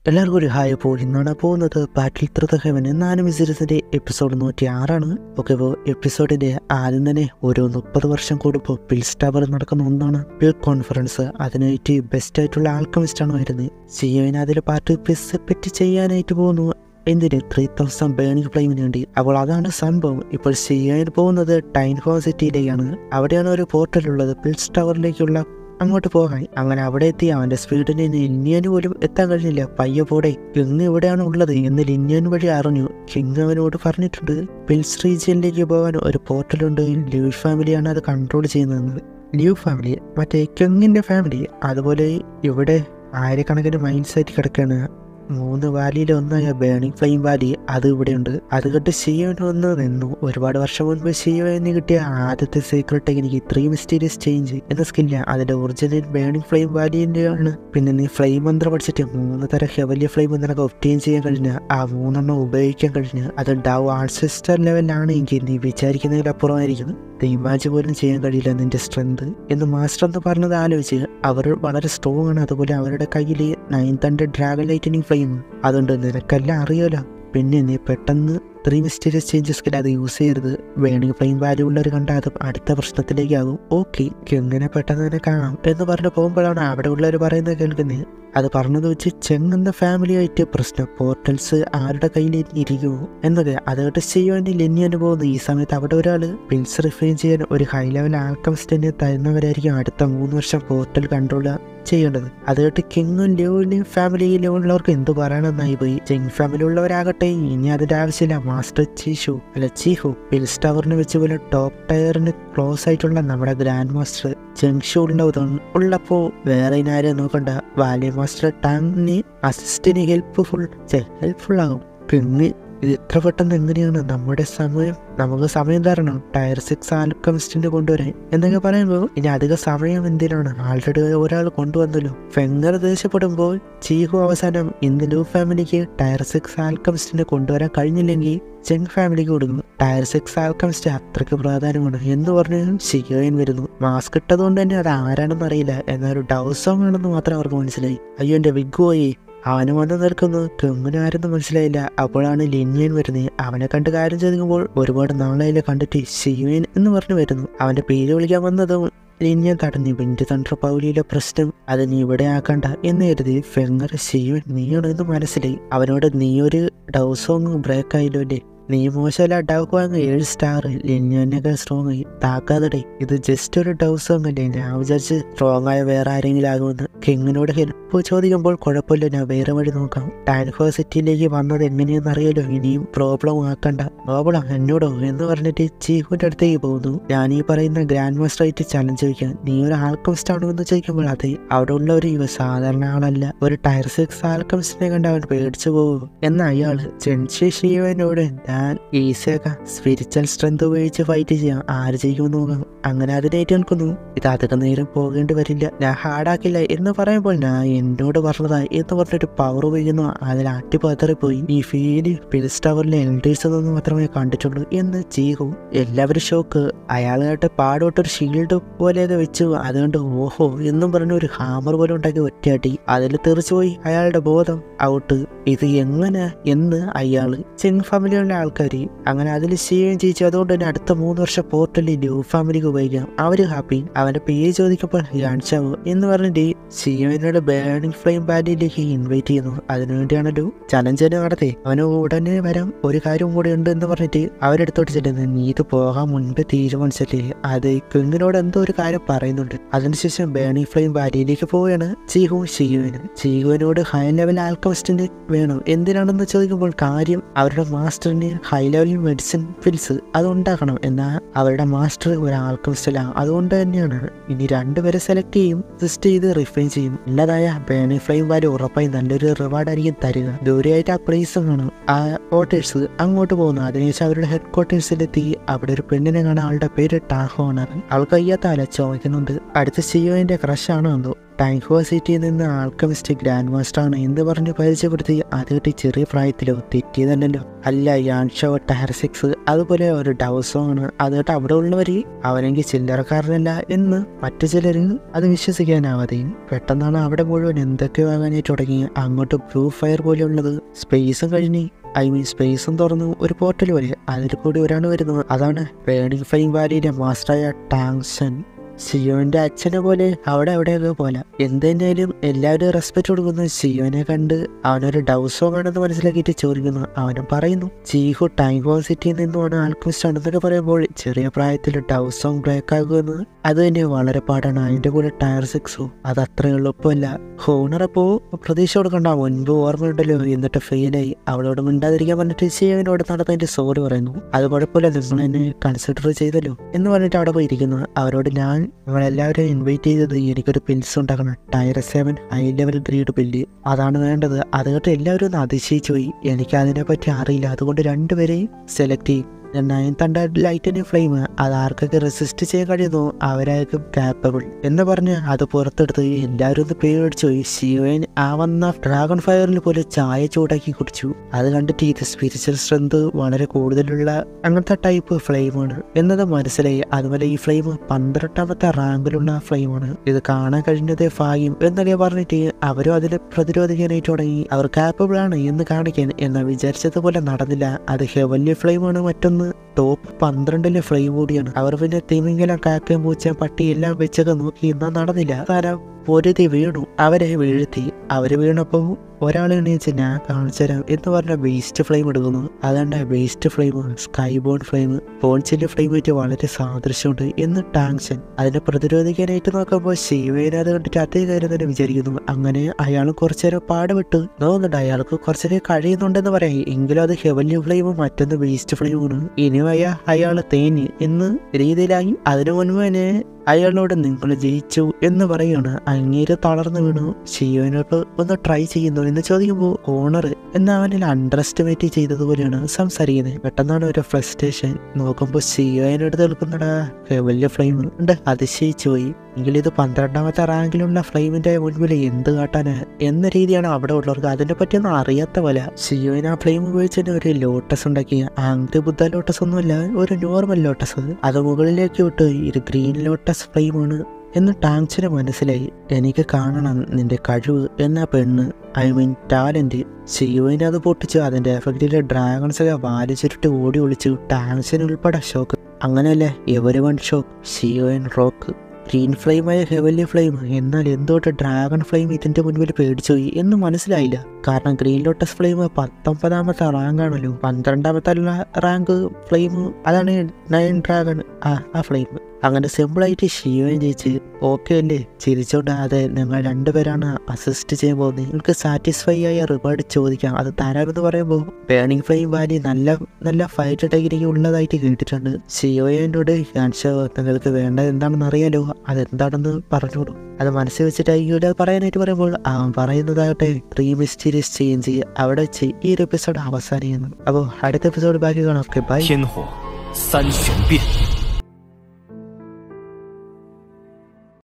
എല്ലാവർക്കും ഒരു ഹായ് അപ്പോൾ ഇന്നാണ് പോകുന്നത് ബാറ്റിൽ ത്രൂ ദ ഹെവൻ എന്നാലും സീരീസിന്റെ എപ്പിസോഡ് നൂറ്റി ആറാണ് ഓക്കെ അപ്പോൾ എപ്പിസോഡിന്റെ ആദ്യം തന്നെ ഒരു മുപ്പത് വർഷം കൂടുമ്പോൾ പിൽ സ്റ്റാബർ നടക്കുന്ന ഒന്നാണ് പിൽ കോൺഫറൻസ് അതിനായിട്ട് ബെസ്റ്റ് ആയിട്ടുള്ള ആൾക്കമിസ്റ്റ് ആണ് വരുന്നത് സിയോന് അതിൽ പാർട്ടിസിപ്പേറ്റ് ചെയ്യാനായിട്ട് പോകുന്നു എന്തിന് ത്രീ തൗസൻഡ് ബേണിംഗ് ഫ്ലെയിമിന് വേണ്ടി അപ്പോൾ അതാണ് സംഭവം ഇപ്പോൾ ചെയ്യാൻ പോകുന്നത് ടൈൻ ഹോ സിറ്റിയിലേക്കാണ് അവിടെയാണ് ഒരു പോർട്ടൽ ഉള്ളത് പിൽസ് ടവറിലേക്കുള്ള അങ്ങോട്ട് പോകാൻ അങ്ങനെ അവിടെ എത്തി അവന്റെ സ്പീഡിന് ലിന്യന് പോലും എത്താൻ കഴിഞ്ഞില്ല പയ്യെ പോടെ കിങ് എവിടെയാണ് ഉള്ളത് എന്ന് ലിന്യൻ വഴി അറിഞ്ഞു കിങ് അവനോട് പറഞ്ഞിട്ടുണ്ട് പിൽസ് റീജിയനിലേക്ക് പോകാൻ ഒരു പോർട്ടലുണ്ട് ലീവ് ഫാമിലിയാണ് അത് കൺട്രോൾ ചെയ്യുന്നത് ലീവ് ഫാമിലി മറ്റേ കിങ്ങിന്റെ ഫാമിലി അതുപോലെ ഇവിടെ ആയിരക്കണക്കിന് മൈൻഡ്സ് ആയിട്ട് കിടക്കുകയാണ് മൂന്ന് വാലിയിൽ ഒന്നായ ബേണിംഗ് ഫ്ലെയിം വാലി അത് ഇവിടെയുണ്ട് അത് കണ്ട് ചെയ്യാൻ വന്ന് നിന്നു ഒരുപാട് വർഷം മുൻപ് ചെയ്യുവാന്ന് കിട്ടിയ ആദ്യത്തെ സീക്രട്ട് ടെക്നിക്ക് ഇത്രയും മിസ്റ്റീരിയസ് ചേഞ്ച് എന്ന സ്കില്ല അതിന്റെ ഒറിജിനൽ ബേണിംഗ് ഫ്ലെയിം വാലിന്റെ ആണ് പിന്നെ നീ ഫ്ലെയിം മന്ത്രം പഠിച്ചിട്ട് മൂന്ന് തരം ഹെവലിയ ഫ്ലെയിം നിനക്ക് ഒപ്റ്റെയിൻ ചെയ്യാൻ കഴിഞ്ഞ ആ മൂന്നെണ്ണം ഉപയോഗിക്കാൻ കഴിഞ്ഞ അത് ഡവ് ആൺസിസ്റ്റർ ലെവലിലാണ് എങ്കിൽ നീ വിചാരിക്കുന്നതിലപ്പുറമായിരിക്കും ഇമാജ് പോലും ചെയ്യാൻ കഴിയില്ല നിന്റെ സ്ട്രെങ്ത് എന്ന് മാസ്റ്റർ എന്ന് പറഞ്ഞത് ആലോചിച്ച് അവർ വളരെ സ്ട്രോങ് ആണ് അതുപോലെ അവരുടെ കയ്യിൽ nine hundred dragon lightning flame അതുകൊണ്ട് നിനക്കെല്ലാം അറിയാലോ പിന്നെ നീ പെട്ടെന്ന് ത്രീ മിസ്റ്റീരിയസ് ചേഞ്ചസ് അത് യൂസ് ചെയ്യരുത് വേണമെങ്കിൽ ഫ്ലെയിം വാല്യൂ ഉള്ളവർ കണ്ടാൽ അത് അടുത്ത പ്രശ്നത്തിലേക്കാകും ഓക്കെ എങ്ങനെ പെട്ടെന്ന് തന്നെ കാണാം എന്ന് പറഞ്ഞ് പോകുമ്പോഴാണ് അവിടെ ഉള്ളവർ പറയുന്നത് കേൾക്കുന്നത് അത് പറഞ്ഞത് വെച്ച് ചെങ്ങുന്ന ഫാമിലി ആയിട്ട് പ്രശ്നം പോർട്ടൽസ് ആരുടെ കയ്യിൽ ഇരിക്കുമോ എന്നൊക്കെ അതുകൊണ്ട് ചെയ്യാൻ ലെന്നി പോകുന്നു ഈ സമയത്ത് അവിടെ ഒരാൾ പിൽസ് റിഫൈൻ ചെയ്യാൻ ഒരു ഹൈ ലെവൽ ആൽക്കമിസ്റ്റിനെ തരുന്നവരായിരിക്കും അടുത്ത മൂന്ന് വർഷം പോർട്ടൽ കൺട്രോൾ ചെയ്യേണ്ടത് അതുകൊണ്ട് കിങ്ങും ലെവലിനും ഫാമിലിയിലും ഉള്ളവർക്ക് എന്ത് പറയാനെന്നായി പോയി ചെങ് ഫാമിലി ഉള്ളവരാകട്ടെ ഇനി അതിന്റെ ആവശ്യമില്ല മാസ്റ്റർ ചീഷു അല്ല ചീഹു പിൽസ് ടവറിന് വെച്ച് പോലെ ടോപ്പ് ടയറിന് ക്ലോസ് ആയിട്ടുള്ള നമ്മുടെ ഗ്രാൻഡ് മാസ്റ്റർ ജംഗ്ഷു ഉള്ളതാണ് ഉള്ളപ്പോ വേറെ ഇനാരെ നോക്കണ്ട വാല്യ മാസ്റ്റർ ടാങ്ങിന് അസിസ്റ്റിന് ഹെൽപ്പ്ഫുൾ ഹെൽപ്ഫുൾ ആകും പിന്നെ ഇത് ഇത്ര പെട്ടെന്ന് എങ്ങനെയാണ് നമ്മുടെ സമയം നമുക്ക് സമയം തരണം ടയർ സിക്സ് ആൽക്കമിസ്റ്റിന്റെ കൊണ്ടുവരാൻ എന്നൊക്കെ പറയുമ്പോൾ ഇനി അധിക സമയം എന്തിനാണ് ആൾറെഡി ഒരാൾ കൊണ്ടുവന്നല്ലോ ഫെങ്ങർ ദേഷ്യപ്പെടുമ്പോൾ ചീഹു അവസാനം ഇന്ന് ലൂ ഫാമിലിക്ക് ടയർ സിക്സ് ആൽക്കമിസ്റ്റിനെ കൊണ്ടുവരാൻ കഴിഞ്ഞില്ലെങ്കിൽ ചെങ് ഫാമിലിക്ക് കൊടുക്കുന്നു ടയർ സിക്സ് ആൽക്കമിസ്റ്റ് അത്രയ്ക്ക് പ്രാധാന്യമാണ് എന്ന് പറഞ്ഞു ഷിയോയൻ വരുന്നു മാസ്ക് ഇട്ടതുകൊണ്ട് തന്നെ അത് ആരാണെന്ന് അറിയില്ല എന്നൊരു ഡൗസോങ് ആണെന്ന് മാത്രം അവർക്ക് മനസ്സിലായി അയ്യോ എൻ്റെ വിഗ് പോയി അവന് വന്ന് നിൽക്കുന്നു കെങ്ങിനാരെന്ന് മനസ്സിലായില്ല അപ്പോഴാണ് ലിന്യൻ വരുന്നത് അവനെ കണ്ട് കാര്യം ചോദിക്കുമ്പോൾ ഒരുപാട് നാളായില്ല കണ്ടിട്ട് ശിവൻ എന്ന് പറഞ്ഞു വരുന്നു അവന്റെ പേര് വിളിക്കാൻ വന്നതും ലിന്യൻ തടഞ്ഞു വിൻഡ് തണ്ടർ പൗലിയിലെ പ്രശ്നം അത് നീ ഇവിടെ ആക്കണ്ട എന്ന് കരുതി ഫെങ്ങർ ശിവൻ നീയാണെന്ന് മനസ്സിലായി അവനോട് നീ ഒരു ഡൗസോങ് ബ്രേക്ക് ആയില്ലോ അല്ലേ നീ മോശമല്ല ഡൗക്ക് വാങ്ങ ഏഴ് സ്റ്റാർ ലിന്യനൊക്കെ സ്ട്രോങ് ആയി താക്കാതടെ ഇത് ജസ്റ്റ് ഒരു ഡൗസോങ് അല്ലേ ഞാൻ വിചാരിച്ച് സ്ട്രോങ് ആയ വേറെ ആരെങ്കിലും ആകുമെന്ന് കിങ്ങിനോട് ഹെൽപ്പ് ചോദിക്കുമ്പോൾ കുഴപ്പമില്ല ഞാൻ വേറെ വഴി നോക്കാം ടാൻഹോ സിറ്റിയിലേക്ക് വന്നത് എങ്ങനെയെന്ന് അറിയാലോ ഇനിയും പ്രോബ്ലം ആക്കണ്ട പ്രോബ്ലം എന്നോടോ എന്ന് പറഞ്ഞിട്ട് ചീഫിന്റെ അടുത്തേക്ക് പോകുന്നു ഞാൻ ഈ പറയുന്ന ഗ്രാൻഡ് മാസ്റ്റർ ആയിട്ട് ചലഞ്ച് ചോദിക്കാം നീ ഒരു ആൽക്കമിസ്റ്റ് ആണോ എന്ന് ചോദിക്കുമ്പോൾ അതെ അവിടെ ഉള്ളവർ ഇവ സാധാരണ ആളല്ല ഒരു ടയർ സിക്സ് ആൽക്കമിസ്റ്റിനെ കണ്ട് അവൻ പേടിച്ചു പോകും എന്ന അയാള് ജെൻഷി ഷീവനോട് ഞാൻ ഈസിയാക്കാം സ്പിരിച്വൽ സ്ട്രെങ്ത് ഉപയോഗിച്ച് ഫൈറ്റ് ചെയ്യാം ആര് ചെയ്യുമെന്ന് നോക്കാം അങ്ങനെ അതിനേറ്റ് നിൽക്കുന്നു ഇത് അധികം നേരം പോകേണ്ടി വരില്ല ഞാൻ ഹാർഡാക്കില്ല എന്ന് പറയുമ്പോൾ ഞാൻ എന്നോട് പറഞ്ഞതാ എന്ന് പറഞ്ഞിട്ട് പവർ ഉപയോഗിക്കുന്നു അതിൽ അട്ടിപ്പതറിപ്പോയി ഈ ഫീല് പിൽസ് ടവറിലെ എൽഡേഴ്സ് നിന്ന് മാത്രമേ കണ്ടിട്ടുള്ളൂ എന്ന് ചെയ്യും എല്ലാവരും ഷോക്ക് അയാളായിട്ട് പാടോട്ടൊരു ഷീൽഡ് പോലെയൊക്കെ വെച്ചു അതുകൊണ്ട് ഓഹോ എന്നും പറഞ്ഞ ഒരു ഹാമർ പോലെ ഉണ്ടാക്കി ഒറ്റയാട്ടി അതിൽ തെറിച്ചുപോയി അയാളുടെ ബോധം ഔട്ട് ഇത് എങ്ങനെ എന്ന് അയാള് ചെങ് ഫാമിലിയുള്ള ആൾക്കാർ അങ്ങനെ അതിൽ ചെയ്യുകയും ചെയ്യിച്ചു അതുകൊണ്ട് തന്നെ അടുത്ത മൂന്ന് വർഷം പോർട്ടലിൽ ലൂ ഫാമിലിക്ക് ഉപയോഗിക്കാം അവര് ഹാപ്പി അവന്റെ പേര് ചോദിക്കുമ്പോൾ യാൻഷാവു എന്ന് പറഞ്ഞിട്ട് സിയോനോട് ബേണിംഗ് ഫ്ലെയിം വാലിയിലേക്ക് ഇൻവൈറ്റ് ചെയ്യുന്നു അതിനുവേണ്ടിയാണല്ലോ ചലഞ്ച് നടത്തി അവന് ഉടനെ വരാം ഒരു കാര്യം കൂടി ഉണ്ട് എന്ന് പറഞ്ഞിട്ട് അവരെടുത്തോട്ട് ചെല്ലുന്നത് നീ ഇത് പോകാൻ മുൻപ് തീരുമാനിച്ചല്ലേ അത് കിങ്ങിനോട് എന്തോ ഒരു കാര്യം പറയുന്നുണ്ട് അതിനുശേഷം ബേണിംഗ് ഫ്ലെയിം വാലിയിലേക്ക് പോവുകയാണ് ചീഹുവും ഷിയുവിനും ചീഹുവിനോട് ഹൈ ലെവൽ ആൽക്കമിസ്റ്റിന് വേണം എന്തിനാണെന്ന് ചോദിക്കുമ്പോൾ കാര്യം അവരുടെ മാസ്റ്ററിന് ഹൈ ലെവൽ മെഡിസിൻ പിൽസ് അത് ഉണ്ടാക്കണം എന്നാൽ അവരുടെ മാസ്റ്റർ ഒരു ആൽക്കമിസ്റ്റല്ല അതുകൊണ്ട് തന്നെയാണ് ഇനി രണ്ടുപേരെ സെലക്ട് ചെയ്യും ടെസ്റ്റ് ചെയ്ത് റിഫൈൻ ചെയ്യും നല്ലതായ ബേണി ഫ്ലെയിം വാല്യൂ ഉറപ്പായി നല്ലൊരു റിവാർഡ് ആയിരിക്കും തരിക ദൂരെയായിട്ട് ആ പ്ലേസ് കാണും ആ ക്വാർട്ടേഴ്സ് അങ്ങോട്ട് പോകുന്നു അതിനുശേഷം അവരുടെ ഹെഡ് ക്വാർട്ടേഴ്സിലെത്തി അവിടെ ഒരു പെണ്ണിനെ കാണാൻ ആളുടെ പേര് ടാഹോ ആണ് അവൾക്ക് അയ്യാത്ത അല ചോദിക്കുന്നുണ്ട് അടുത്ത സിയോന്റെ ക്രഷ് ആണോ എന്തോ ടാങ്ഹോ സിറ്റിയിൽ നിന്ന് ആൾക്കമിസ്റ്റ് ഗ്രാൻഡ് മാസ്റ്റർ ആണ് എന്ന് പറഞ്ഞ് പരിചയപ്പെടുത്തി അത് കിട്ടി ചെറിയ പ്രായത്തിലോ തെറ്റിയതല്ലല്ലോ അല്ല യാൻഷോ ടയർ സിക്സ് അതുപോലെ ഒരു ഡൗസോ ആണ് അത് കേട്ട് അവിടെ ഉള്ളവർ അവനെങ്കിൽ ചില്ലറക്കാരനല്ല എന്ന് മറ്റു ചിലർ അത് വിശ്വസിക്കാനാവാതെയും പെട്ടെന്നാണ് അവിടെ മുഴുവൻ എന്തൊക്കെയോ ആകാനായി തുടങ്ങി അങ്ങോട്ട് ബ്ലൂ ഫയർ പോലെയുള്ളത് സ്പേസും കഴിഞ്ഞ് ഐ മീൻ സ്പേസും തുറന്നു ഒരു പോർട്ടൽ പോലെ അതിൽ കൂടി ഒരാൾ വരുന്നത് അതാണ് ബേണിംഗ് ഫൈൻ വാലിയുടെ മാസ്റ്ററായ ടാങ്സൺ സിയോന്റെ അച്ഛനെ പോലെ അവിടെ എവിടെയൊക്കെ പോലെ എന്തെന്നാലും എല്ലാവരും റെസ്പെക്ട് കൊടുക്കുന്നു സിയോനെ കണ്ട് അവനൊരു ഡൗസോ ആണെന്ന് മനസ്സിലാക്കിയിട്ട് ചോദിക്കുന്നു അവനും പറയുന്നു ചീഹു ടൈഗോ സിറ്റിയിൽ നിന്നുമാണ് ആൾക്മിസ്റ്റ് ആണെന്നൊക്കെ പറയുമ്പോൾ ചെറിയ പ്രായത്തിൽ ഡൗസോങ് ബ്രേക്ക് ആകുമെന്ന് അത് തന്നെ വളരെ പാടാണ് അതിന്റെ കൂടെ ടയർ സിക്സോ അത് അത്ര എളുപ്പമല്ല ഹോണർ അപ്പോ പ്രതീക്ഷ കൊടുക്കണ്ട മുൻപ് ഓർമ്മയുണ്ടല്ലോ എന്നിട്ട് ഫെയിലായി അവളോട് മിണ്ടാതിരിക്കാൻ പറഞ്ഞിട്ട് സിയോനോട് നടന്നതിന്റെ സോറി പറയുന്നു അത് കുഴപ്പമില്ല നിങ്ങൾ എന്നെ കൺസിഡർ ചെയ്തല്ലോ എന്ന് പറഞ്ഞിട്ട് അവിടെ പോയിരിക്കുന്നു അവരോട് ഞാൻ നിങ്ങളെല്ലാവരും ഇൻവൈറ്റ് ചെയ്തത് എനിക്കൊരു പിൽസ് ഉണ്ടാക്കണം tier seven high level grade pill അതാണ് വേണ്ടത് അത് കേട്ട് എല്ലാവരും ഒന്ന് അതിശയിച്ചു പോയി എനിക്ക് അതിനെപ്പറ്റി അറിയില്ല അതുകൊണ്ട് രണ്ടുപേരെയും സെലക്ട് ചെയ്യും നയൻ തണ്ടർ ലൈറ്റിന് ഫ്ലെയിം അത് ആർക്കൊക്കെ റെസിസ്റ്റ് ചെയ്യാൻ കഴിയുന്നു അവരായിരിക്കും കാപ്പബിൾ എന്ന് പറഞ്ഞ് അത് പുറത്തെടുത്ത് എല്ലാവരും ഒന്ന് പേടിച്ചു പോയി ശിവൻ ആ വന്ന ഡ്രാഗൺ ഫയറിൽ പോലെ ചായ ചൂടാക്കി കുടിച്ചു അത് കണ്ടിട്ട് ഇത് സ്പിരിച്വൽ സ്ട്രെങ്ത് വളരെ കൂടുതലുള്ള അങ്ങനത്തെ ടൈപ്പ് ഫ്ലെയിമാണ് എന്നത് മനസ്സിലായി അതുപോലെ ഈ ഫ്ലെയിം പന്ത്രണ്ടാമത്തെ റാങ്കിലുള്ള ഫ്ലെയിമാണ് ഇത് കാണാൻ കഴിഞ്ഞതേ ഭാഗ്യം എന്നൊക്കെ പറഞ്ഞിട്ട് അവരും അതിൽ പ്രതിരോധിക്കാനായിട്ട് തുടങ്ങി അവർ കാപ്പബിൾ ആണ് എന്ന് കാണിക്കാൻ എന്നാൽ വിചാരിച്ചതുപോലെ നടന്നില്ല അത് ഹെവല്യ ഫ്ലെയിമാണ് മറ്റൊന്ന് ടോപ്പ് പന്ത്രണ്ടിലെ ഫ്ലെയിം കൂടിയാണ് അവർ പിന്നെ തിമിംഗലം കാക്കയും പൂച്ച പട്ടി എല്ലാം വെച്ചൊക്കെ നോക്കി എന്നാൽ നടന്നില്ല താരം പൊരുതി വീണു അവരെ വീഴ്ത്തി അവര് വീണപ്പോൾ ഒരാൾ എണീച്ച് ഞാൻ കാണിച്ചു തരാം എന്ന് പറഞ്ഞ വേസ്റ്റ് ഫ്ലെയിം എടുക്കുന്നു അതുകൊണ്ട് waste flame sky bone flame ബോൺസിന്റെ ഫ്ലെയിം ആയിട്ട് വളരെ സാദൃശ്യമുണ്ട് എന്ന് ടാങ്ഷൻ അതിനെ പ്രതിരോധിക്കാനായിട്ട് നോക്കുമ്പോൾ ശിവേനെ അത് കണ്ടിട്ട് അതേ കാര്യം തന്നെ വിചാരിക്കുന്നു അങ്ങനെ അയാൾ കുറച്ചേരം പാടുപെട്ട് നോക്കുന്നുണ്ട് അയാൾക്ക് കുറച്ചേരം കഴിയുന്നുണ്ടെന്ന് പറയാം എങ്കിലും അത് ഹെവല്യൂ ഫ്ലെയിമും മറ്റൊന്ന് വേസ്റ്റ് ഫ്ലെയിമാണ് ഇനി വയ്യ അയാൾ തേഞ്ഞ് എന്ന് രീതിയിലായി അതിനു മുൻപ് തന്നെ അയാളോട് നിങ്ങൾ ജയിച്ചു എന്ന് പറയുകയാണ് അങ്ങേര് തളർന്നു വീണു ഷിയോനോട് ഒന്ന് ട്രൈ ചെയ്യുന്നു എന്ന് ചോദിക്കുമ്പോൾ ഓണർ എന്ന് അവനിൽ അണ്ടർ എസ്റ്റിമേറ്റ് ചെയ്തതുപോലെയാണ് സംസാരിക്കുന്നത് പെട്ടെന്നാണ് ഒരു ഫ്രസ്ട്രേഷൻ നോക്കുമ്പോൾ ഷിയോനടുത്ത് നിൽക്കുന്നടാ വലിയ ഫ്ലെയിം ഉണ്ട് അതിശയിച്ചു പോയി എങ്കിൽ ഇത് പന്ത്രണ്ടാമത്തെ റാങ്കിലുള്ള ഫ്ലെയിമിന്റെ മുൻപിൽ എന്ത് കാട്ടാന് എന്ന രീതിയാണ് അവിടെ ഉള്ളവർക്ക് അതിനെ പറ്റിയൊന്നും അറിയാത്ത പോലെ ഷിയോയിന് ആ ഫ്ലെയിം ഉപയോഗിച്ച് തന്നെ ഒരു ലോട്ടസ് ഉണ്ടാക്കി ആംഗ്രി ബുദ്ധ ലോട്ടസ് ഒന്നുമല്ല ഒരു നോർമൽ ലോട്ടസ് അത് മുകളിലേക്ക് വിട്ട് ഇത് ഗ്രീൻ ലോട്ടസ് ഫ്ലെയിമാണ് എന്ന് ടാങ്സിന് മനസ്സിലായി എനിക്ക് കാണണം നിന്റെ കഴിവ് എന്ന പെണ്ണ് ഐ മീൻ ടാലന്റ് ശിവനെ അത് പൊട്ടിച്ചു അതിന്റെ എഫക്റ്റിലെ ഡ്രാഗൺസ് ഒക്കെ വാലിച്ചിട്ട് ഓടി ഒളിച്ചു ടാങ്സിന് ഉൾപ്പെടെ ഷോക്ക് അങ്ങനെയല്ലേ എവരി വൺ ഷോക്ക് ശിവൻ റോക്ക് ഗ്രീൻ ഫ്ലെയിമായ ഹെവലി ഫ്ലെയിം എന്നാൽ എന്തുകൊണ്ട് ഡ്രാഗൺ ഫ്ലെയിം ഇതിന്റെ മുൻപിൽ പേടിച്ചു പോയി എന്ന് മനസ്സിലായില്ല കാരണം ഗ്രീൻ ലോട്ടസ് ഫ്ലെയിം പത്തൊമ്പതാമത്തെ റാങ്ക് ആണല്ലോ പന്ത്രണ്ടാമത്തെ റാങ്ക് ഫ്ലെയിം അതാണ് നയൻ ഡ്രാഗൺ ആ ആ ഫ്ലെയിം അങ്ങനെ സിമ്പിളായിട്ട് ശിവൻ ജയിച്ച് ഓക്കെ അല്ലേ ചിരിച്ചോണ്ട് അതെ നിങ്ങൾ രണ്ടുപേരാണ് അസിസ്റ്റ് ചെയ്യാൻ പോകുന്നത് നിങ്ങൾക്ക് സാറ്റിസ്ഫൈ ആയ റിവാർഡ് ചോദിക്കാം അത് തരാമെന്ന് പറയുമ്പോൾ ബേണിംഗ് ഫ്ലെയിം വാലി നല്ല നല്ല ഫൈറ്റ് ടെക്നിക്ക് ഉള്ളതായിട്ട് കേട്ടിട്ടുണ്ട് ഷിയോയോനോട് കാണിച്ചോ നിങ്ങൾക്ക് വേണ്ടത് എന്താണെന്ന് അറിയാലോ അതെന്താണെന്ന് പറഞ്ഞോളൂ അത് മനസ്സിൽ വെച്ചിട്ടായിരിക്കും അത് പറയാനായിട്ട് പറയുമ്പോൾ അവൻ പറയുന്നതാകട്ടെ ത്രീ മിസ്റ്റീരിയസ് ചേഞ്ച് അവിടെ വെച്ച് ഈ ഒരു എപ്പിസോഡ് അവസാനിക്കുന്നു അപ്പോൾ അടുത്ത എപ്പിസോഡ് ബാക്കി കാണാം ഓക്കെ ബൈ 天火三玄变。